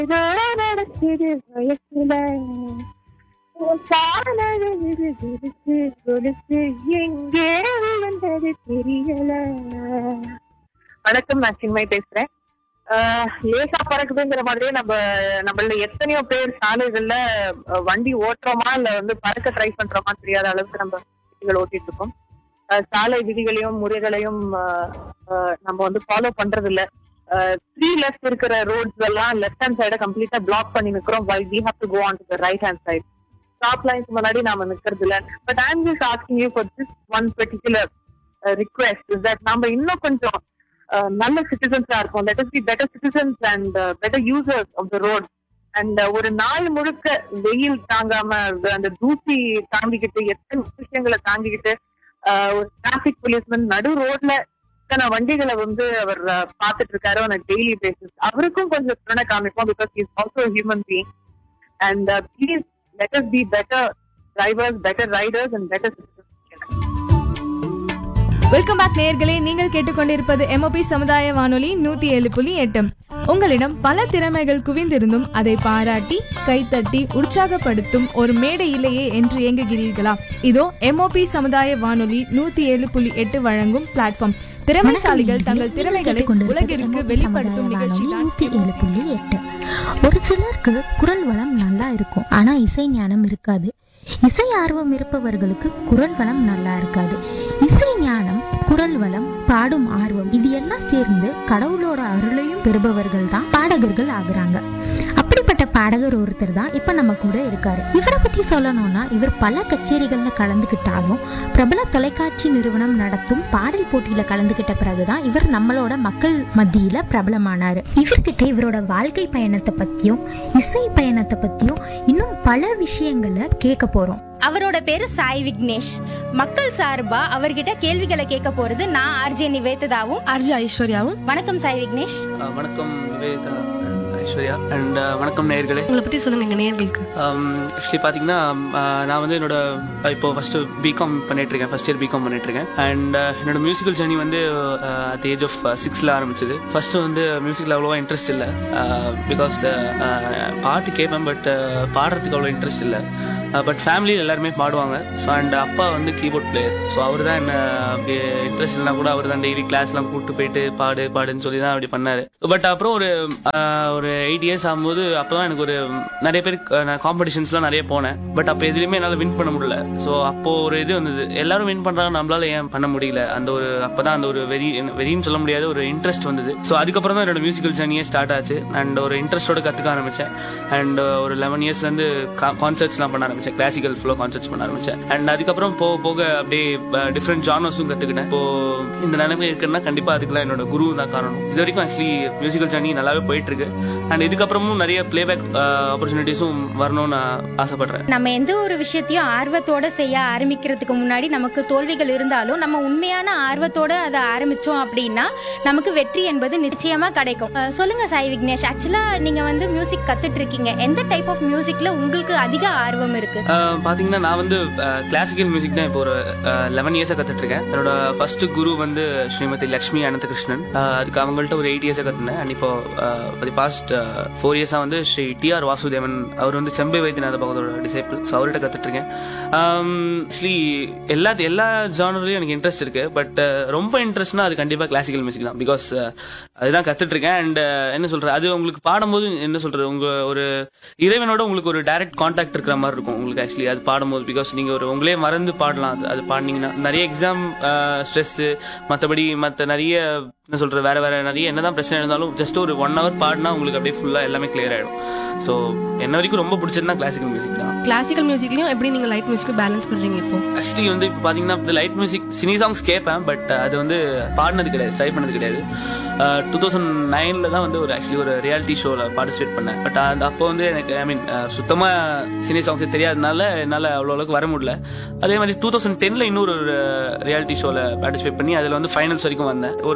ஏதோ நடக்குது வயசுல உன் காலழகு விரிச்சு கொலுசு எங்கே விழுந்தது தெரியல வணக்கம் நான் சின்மை பேசுறேன் ஆஹ் லேசா பறக்குதுங்கிற மாதிரியே நம்ம நம்மள எத்தனையோ பேர் சாலைகள்ல அஹ், வண்டி ஓட்டுறோமா இல்ல வந்து பறக்க ட்ரை பண்றோமா தெரியாத அளவுக்கு நம்ம வண்டிகள் ஓட்டிட்டு இருக்கோம் ஆஹ், சாலை விதிகளையும் முறைகளையும் ஆஹ், ஆஹ், நம்ம வந்து ஃபாலோ பண்றது இல்ல த்ரீ லெஃப்ட் இருக்கிற ரோட்ஸ் எல்லாம் லெஃப்ட் ஹேண்ட் சைட கம்ப்ளீட்டா பிளாக் பண்ணி நிக்கிறோம் why we have to go on to the right hand side stop lines முன்னாடி நாம நிக்கிறது இல்ல but I am just asking you for this one particular request is that நம்ம இன்னும் கொஞ்சம் uh, நல்ல சிட்டிசன்ஸா இருக்கும் let be better citizens and better users of the road and ஒரு நாள் முழுக்க வெயில் தாங்காம அந்த- அந்த தூசி தாங்கிக்கிட்டு எத்தனை விஷயங்களை தாங்கிக்கிட்டு uh, ஒரு டிராபிக் போலீஸ்மேன் நடு ரோட்ல இத்தனை வண்டிகளை வந்து அவர் uh, பார்த்துட்டு இருக்காரு on a டெய்லி பேசிஸ் அவருக்கும் கொஞ்சம் கருணை காமிப்போம் because is also human being and please let us be better drivers better riders and better citizens welcome back நேயர்களே நீங்கள் கேட்டுக்கொண்டிருப்பது எம்ஓபி சமுதாய வானொலி நூத்தி ஏழு புள்ளி எட்டு உங்களிடம் பல திறமைகள் குவிந்திருந்தும் அதை பாராட்டி கைத்தட்டி உற்சாகப்படுத்தும் ஒரு மேடை இல்லையே என்று ஏங்குகிறீர்களா இதோ எம்ஓபி சமுதாய வானொலி நூத்தி ஏழு புள்ளி எட்டு வழங்கும் பிளாட்ஃபார்ம் திறமைசாலிகள் தங்கள் திறமைகளை உலகிற்கு வெளிப்படுத்தும் நிகழ்ச்சி நூத்தி ஏழு புள்ளி எட்டு ஒரு சிலருக்கு குரல் வளம் நல்லா இருக்கும் ஆனா இசை ஞானம் இருக்காது இசை ஆர்வம் இருப்பவர்களுக்கு குரல் வளம் நல்லா இருக்காது இசை ஞானம் குரல் வளம் பாடும் ஆர்வம் இது எல்லாம் சேர்ந்து கடவுளோட அருளையும் பெறுபவர்கள் தான் பாடகர்கள் ஆகுறாங்க அப்படிப்பட்ட பாடகர் ஒருத்தர் தான் இப்ப நம்ம கூட இருக்காரு இவரை பத்தி சொல்லணும்னா இவர் பல கச்சேரிகள்ல கலந்துக்கிட்டாலும் பிரபல தொலைக்காட்சி நிறுவனம் நடத்தும் பாடல் போட்டியில கலந்துக்கிட்ட பிறகுதான் இவர் நம்மளோட மக்கள் மத்தியில பிரபலமானாரு இவர்கிட்ட இவரோட வாழ்க்கை பயணத்தை பத்தியும் இசை பயணத்தை பத்தியும் இன்னும் பல விஷயங்களை கேட்க போறோம் அவரோட பேரு சாய் விக்னேஷ் மக்கள் சார்பா அவர்கிட்ட கேள்விகளை கேட்க போறது நான் ஆர்ஜே நிவேததாவும் அர்ஜா ஐஸ்வர்யாவும் வணக்கம் சாய் விக்னேஷ் அஹ் வணக்கம் நிவேதா and ஐஸ்வர்யா அண்ட் வணக்கம் நேயர்களே உங்களை பத்தி சொல்லுங்க எங்க நேயர்களுக்கு ஆக்சுவலி பார்த்தீங்கன்னா அஹ் நான் வந்து என்னோட அஹ் இப்போ ஃபர்ஸ்ட் பிகாம் பண்ணிட்டு இருக்கேன் ஃபர்ஸ்ட் இயர் பிகாம் பண்ணிட்டு இருக்கேன் அண்ட் என்னோட மியூசிக்கல் ஜர்னி வந்து அட் ஏஜ் ஆஃப் சிக்ஸ்ல ஆரம்பிச்சது ஃபர்ஸ்ட் வந்து மியூசிக்ல அவ்வளோவா இன்ட்ரெஸ்ட் இல்லை பிகாஸ் பாட்டு கேட்பேன் பட் பாடுறதுக்கு அவ்வளோ இன்ட்ரெஸ்ட் இல்லை பட் ஃபேமிலி எல்லாருமே பாடுவாங்க ஸோ அண்ட் அப்பா வந்து கீபோர்ட் பிளேயர் ஸோ அவர் தான் என்ன அப்படியே இன்ட்ரெஸ்ட் இல்லைனா கூட அவர் தான் டெய்லி கிளாஸ்லாம் கூப்பிட்டு போயிட்டு பாடு பாடுன்னு சொல்லி தான் அப்படி பண்ணாரு பட் அப்புறம் ஒரு ஆஹ், ஒரு எயிட் இயர்ஸ் ஆகும்போது அப்பதான் எனக்கு ஒரு நிறைய பேர் நான் காம்படிஷன்ஸ்லாம் நிறைய போனேன் பட் அப்போ எதுலையுமே என்னால் வின் பண்ண முடியல ஸோ அப்போ ஒரு இது வந்தது எல்லாரும் வின் பண்றாங்க நம்மளால ஏன் பண்ண முடியல அந்த ஒரு அப்பதான் அந்த ஒரு வெறி வெறின்னு சொல்ல முடியாத ஒரு இன்ட்ரெஸ்ட் வந்தது ஸோ அதுக்கப்புறம் தான் என்னோட மியூசிக்கல் ஜர்னியே ஸ்டார்ட் ஆச்சு அண்ட் ஒரு இன்ட்ரெஸ்டோட கத்துக்க ஆரம்பிச்சேன் அண்ட் ஒரு லெவன் இயர்ஸ்ல இருந்து கான்சர்ட்ஸ்லாம் பண்ண ஆரம்பிச்சேன் கிளாசிக்கல் ஃபுல்லோ கான்சர்ட்ஸ் பண்ண ஆரம்பிச்சேன் அண்ட் அதுக்கப்புறம் போக போக அப்படியே டிஃப்ரெண்ட் ஜானர்ஸும் கத்துக்கிட்டேன் இப்போ இந்த நிலைமை இருக்குன்னா கண்டிப்பா அதுக்கெல்லாம் என்னோட குரு தான் காரணம் இது வரைக்கும் ஆக்சுவலி மியூசிக்கல் ஜர்னி நல்லாவே போயிட்டு இருக்கு அண்ட் இதுக்கப்புறமும் நிறைய பிளேபேக் ஆப்பர்ச்சுனிட்டிஸும் வரணும்னு நான் ஆசைப்படுறேன் நம்ம எந்த ஒரு விஷயத்தையும் ஆர்வத்தோட செய்ய ஆரம்பிக்கிறதுக்கு முன்னாடி நமக்கு தோல்விகள் இருந்தாலும் நம்ம உண்மையான ஆர்வத்தோட அதை ஆரம்பிச்சோம் அப்படின்னா நமக்கு வெற்றி என்பது நிச்சயமா கிடைக்கும் அஹ், சொல்லுங்க சாய் விக்னேஷ் ஆக்சுவலா நீங்க வந்து மியூசிக் கத்துட்டு இருக்கீங்க எந்த டைப் ஆஃப் மியூசிக்ல உங்களுக்கு அதிக ஆர்வம் இருக்கு ஆஹ் பாத்தீங்கன்னா நான் வந்து கிளாசிக்கல் மியூசிக் தான் இப்போ ஒரு லெவன் இயர்ஸா கத்துட்டு இருக்கேன் என்னோட ஃபர்ஸ்ட் குரு வந்து ஸ்ரீமதி லக்ஷ்மி அனந்தகிருஷ்ணன் ஆஹ் அதுக்கு அவங்கள்ட்ட ஒரு எயிட் இயர்ஸா கத்துனேன் அண்ட் இப்போ பாஸ்ட் ஃபோர் இயர்ஸா வந்து ஸ்ரீ டி ஆர் வாசுதேவன் அவர் வந்து செம்பை வைத்தியநாத பகவதோட டிசைபிள் ஸோ அவர்கிட்ட கத்துட்டு இருக்கேன் ஆக்சுவலி எல்லா எல்லா ஜானர்லயும் எனக்கு இன்ட்ரெஸ்ட் இருக்கு பட் ரொம்ப இன்ட்ரெஸ்ட்னா அது கண்டிப்பா கிளாசிக்கல் மியூசிக் தான் பிகாஸ் அதுதான் கத்துட்டு இருக்கேன் அண்ட் என்ன சொல்றது அது உங்களுக்கு பாடும்போது என்ன சொல்றது உங்க ஒரு இறைவனோட உங்களுக்கு ஒரு டைரக்ட் கான்டாக்ட் இருக்கிற மாதிரி இருக்கும் உங்களுக்கு ஆக்சுவலி அது பாடும்போது பிகாஸ் நீங்க ஒரு உங்களே மறந்து பாடலாம் அது அது பாடினீங்கன்னா நிறைய எக்ஸாம் ஸ்ட்ரெஸ் மற்றபடி மற்ற நிறைய என்ன சொல்றது வேற வேற நிறைய என்னதான் பிரச்சனை இருந்தாலும் ஜஸ்ட் ஒரு ஒன் ஹவர் பாடினா உங்களுக்கு அப்படியே ஃபுல்லா எல்லாமே கிளியர் ஆயிடும் ஸோ என்ன வரைக்கும் ரொம்ப பிடிச்சதுன்னா கிளாசிக்கல் மியூசிக் தான் கிளாசிக்கல் மியூசிக்லயும் எப்படி நீங்க லைட் மியூசிக் பேலன்ஸ் பண்றீங்க இப்போ ஆக்சுவலி வந்து இப்போ பார்த்தீங்கன்னா இந்த லைட் மியூசிக் சினி சாங்ஸ் கேட்பேன் பட் அது வந்து பாடினது கிடையாது ட்ரை பண்ணது கிடையாது டூ தௌசண்ட் நைனில் தான் வந்து ஒரு ஆக்சுவலி ஒரு ரியாலிட்டி ஷோவில் பார்ட்டிசிபேட் பண்ணேன் பட் அந்த அப்போ வந்து எனக்கு ஐ மீன் சுத்தமாக சினி சாங்ஸ் தெரியாதனால என்னால் அவ்வளோ அளவுக்கு வர முடியல அதே மாதிரி டூ தௌசண்ட் டென்னில் இன்னொரு ரியாலிட்டி ஷோவில் பார்ட்டிசிபேட் பண்ணி அதில் வந்து ஃபைனல்ஸ் வரைக்கும் வந்தேன் ஒரு மெயின்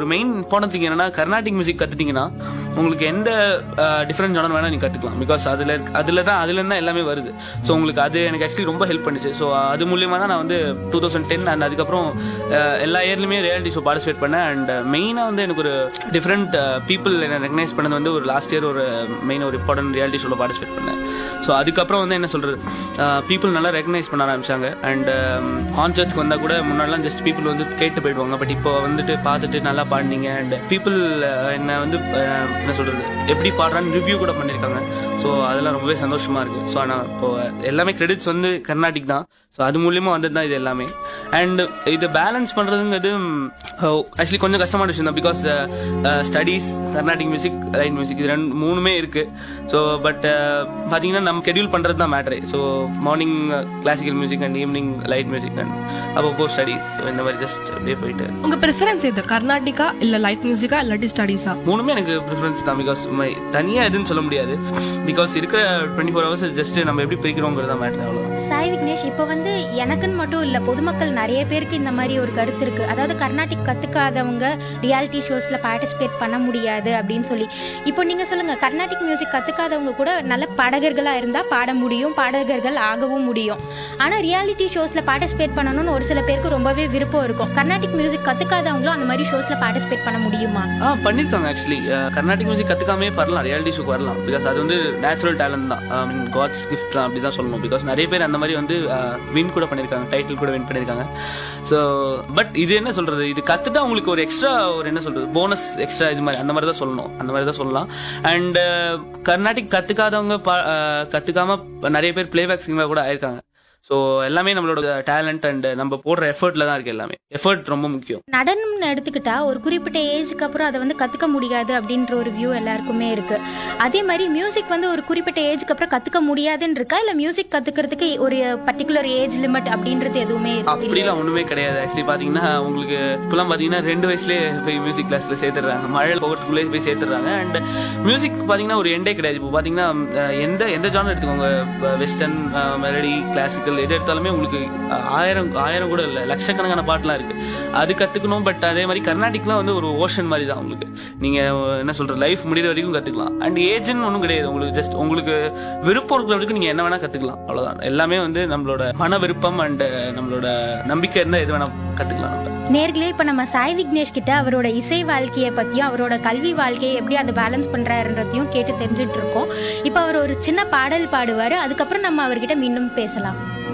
இம்பார்ட்டன்ட் திங் என்னன்னா கர்நாடிக் மியூசிக் கத்துட்டீங்கன்னா உங்களுக்கு எந்த டிஃப்ரெண்ட் ஜானர் வேணா நீங்க கத்துக்கலாம் பிகாஸ் அதுல இருக்க- அதுல தான் அதுல இருந்து தான் எல்லாமே வருது ஸோ உங்களுக்கு அது எனக்கு ஆக்சுவலி ரொம்ப ஹெல்ப் பண்ணுச்சு ஸோ அது மூலியமா தான் நான் வந்து டூ தௌசண்ட் டென் அண்ட் அதுக்கப்புறம் அஹ், எல்லா இயர்லையுமே ரியாலிட்டி ஷோ பார்ட்டிசிபேட் பண்ணேன் அண்ட் மெயினாக வந்து எனக்கு ஒரு டிஃப்ரெண்ட் பீப்புள் என்ன ரெகனைஸ் பண்ணது வந்து ஒரு லாஸ்ட் இயர் ஒரு மெயின் ஒரு இம்பார்ட்டன்ட் ரியாலிட்டி ஷோவில் பார்ட்டிசிபேட் பண்ணேன் ஸோ அதுக்கப்புறம் வந்து என்ன சொல்றது பீப்புள் நல்லா ரெகனைஸ் பண்ண ஆரம்பிச்சாங்க அண்ட் கான்சர்ட்ஸ்க்கு வந்தா கூட முன்னாடிலாம் ஜஸ்ட் பீப்புள் வந்து கேட்டு போயிடுவாங்க பட் இப்போ வந்துட்டு பார்த்துட்டு நல்லா பாடினீங்க அண்ட் பீப்புள் என்ன வந்து அஹ், என்ன சொல்றது எப்படி பாடுறான்னு ரிவ்யூ கூட பண்ணியிருக்காங்க ஸோ அதெல்லாம் ரொம்பவே சந்தோஷமா இருக்கு ஸோ ஆனால் இப்போ எல்லாமே கிரெடிட்ஸ் வந்து கர்நாடிக் தான் ஸோ அது மூலியமா வந்தது தான் இது எல்லாமே அண்ட் இது பேலன்ஸ் பண்றதுங்கிறது ஆக்சுவலி கொஞ்சம் கஷ்டமான விஷயம் தான் because studies Carnatic music light music இது ரெண்டு மூணுமே இருக்கு ஸோ பட் பாத்தீங்கன்னா நம்ம ஷெடியூல் பண்றது தான் மேட்ரு so morning classical music and evening light music and அப்பப்போ ஸ்டடீஸ் இந்த மாதிரி ஜஸ்ட் அப்படியே போயிட்டு உங்க ப்ரிஃபரன்ஸ் எது கர்நாடிகா இல்ல லைட் மியூசிக்கா இல்லாட்டி ஸ்டடீஸா மூணுமே எனக்கு ப்ரிஃபரன்ஸ் தான் பிகாஸ் தனியா எதுன்னு சொல்ல முடியாது பிகாஸ் இருக்கிற டுவெண்ட்டி ஃபோர் ஹவர்ஸ் ஜஸ்ட் நம்ம எப்படி பிரிக்கிறோங்கிறது தான் மேட்ரு அவ்வளோ சாய் விக்னேஷ் இப்போ வந்து எனக்குன்னு மட்டும் இல்ல பொதுமக்கள் நிறைய பேருக்கு இந்த மாதிரி ஒரு கருத்து இருக்கு அதாவது கர்நாடிக் கத்துக்காதவங்க ரியாலிட்டி ஷோஸ்ல பார்ட்டிசிபேட் பண்ண முடியாது அப்படின்னு சொல்லி இப்போ நீங்க சொல்லுங்க கர்நாடிக் மியூசிக் கத்துக்காதவங்க கூட நல்ல பாடகர்களா இருந்தா பாட முடியும் பாடகர்கள் ஆகவும் முடியும் ஆனா ரியாலிட்டி ஷோஸ்ல பார்ட்டிசிபேட் பண்ணணும்னு ஒரு சில பேருக்கு ரொம்பவே விருப்பம் இருக்கும் கர்நாடிக் மியூசிக் கத்துக்காதவங்களும் அந்த மாதிரி ஷோஸ்ல பார்ட்டிசிபேட் பண்ண முடியுமா ஆ பண்ணிருக்காங்க ஆக்சுவலி கர்நாடிக் மியூசிக் கத்துக்காமே வரலாம் ரியாலிட்டி ஷோக்கு வரலாம் பிகாஸ் அது வந்து நேச்சுரல் டேலண்ட் தான் ஐ மீன் காட்ஸ் கிஃப்ட் தான் அப்படி தான் சொல்லணும் பிகாஸ் நிறைய பேர் அந்த மாதிரி வந்து வின் கூட பண்ணிருக்காங்க டைட்டில் கூட வின் பண்ணிருக்காங்க ஸோ பட் இது என்ன சொல்றது இது கத்துட்டா உங்களுக்கு ஒரு எக்ஸ்ட்ரா ஒரு என்ன சொல்றது போனஸ் எக்ஸ்ட்ரா இது மாதிரி அந்த மாதிரி தான் சொல்லணும் அந்த மாதிரி தான் சொல்லலாம் அண்ட் கர்நாடிக் கத்துக்காதவங்க பா- அஹ், கத்துக்காம நிறைய பேர் பிளேபேக் சிங்கர் கூட ஆயிருக்காங்க ஸோ எல்லாமே நம்மளோட டேலண்ட் அண்ட் நம்ம போடுற எஃபர்ட்ல தான் இருக்கு எல்லாமே எஃபர்ட் ரொம்ப முக்கியம் நடனம்னு எடுத்துக்கிட்டா ஒரு குறிப்பிட்ட ஏஜுக்கு அப்புறம் அதை வந்து கத்துக்க முடியாது அப்படின்ற ஒரு வியூ எல்லாருக்குமே இருக்கு அதே மாதிரி மியூசிக் வந்து ஒரு குறிப்பிட்ட ஏஜுக்கு அப்புறம் கத்துக்க முடியாதுன்னு இருக்கா இல்ல மியூசிக் கத்துக்கிறதுக்கு ஒரு பர்டிகுலர் ஏஜ் லிமிட் அப்படின்றது எதுவுமே இருக்கு அப்படிலாம் ஒண்ணுமே கிடையாது ஆக்சுவலி பாத்தீங்கன்னா உங்களுக்கு இப்பெல்லாம் பாத்தீங்கன்னா ரெண்டு வயசுலயே போய் மியூசிக் கிளாஸ்ல சேர்த்துறாங்க மழை போகிறதுக்குள்ளே போய் சேர்த்துறாங்க அண்ட் மியூசிக் பாத்தீங்கன்னா ஒரு எண்டே கிடையாது இப்போ பாத்தீங்கன்னா அஹ், எந்த எந்த ஜானர் எடுத்துக்கோங்க வெஸ்டர்ன் மெலடி கிளாசிக்கல் எது எடுத்தாலுமே உங்களுக்கு அஹ், ஆயிரம் ஆயிரம் கூட இல்ல லட்சக்கணக்கான பாட்டுலாம் இருக்கு அது கத்துக்கணும் பட் அதே மாதிரி கர்நாடிக்லாம் வந்து ஒரு ஓஷன் மாதிரி தான் உங்களுக்கு நீங்க அஹ், என்ன சொல்ற லைஃப் முடிகிற வரைக்கும் கத்துக்கலாம் அண்ட் ஏஜ்னு ஒன்றும் கிடையாது உங்களுக்கு ஜஸ்ட் உங்களுக்கு விருப்பம் இருக்கிற வரைக்கும் நீங்க என்ன வேணா கத்துக்கலாம் அவ்வளவுதான் எல்லாமே வந்து நம்மளோட மன விருப்பம் அண்ட் நம்மளோட நம்பிக்கை இருந்தா எது வேணா கத்துக்கலாம் நம்ம நேர்களே இப்ப நம்ம சாய் விக்னேஷ் கிட்ட அவரோட இசை வாழ்க்கையை பத்தியும் அவரோட கல்வி வாழ்க்கையை எப்படி அதை பேலன்ஸ் பண்றாருன்றதையும் கேட்டு தெரிஞ்சுட்டு இருக்கோம் இப்ப அவர் ஒரு சின்ன பாடல் பாடுவாரு அதுக்கப்புறம் நம்ம அவர்கிட்ட மீண்டும் பேசலாம்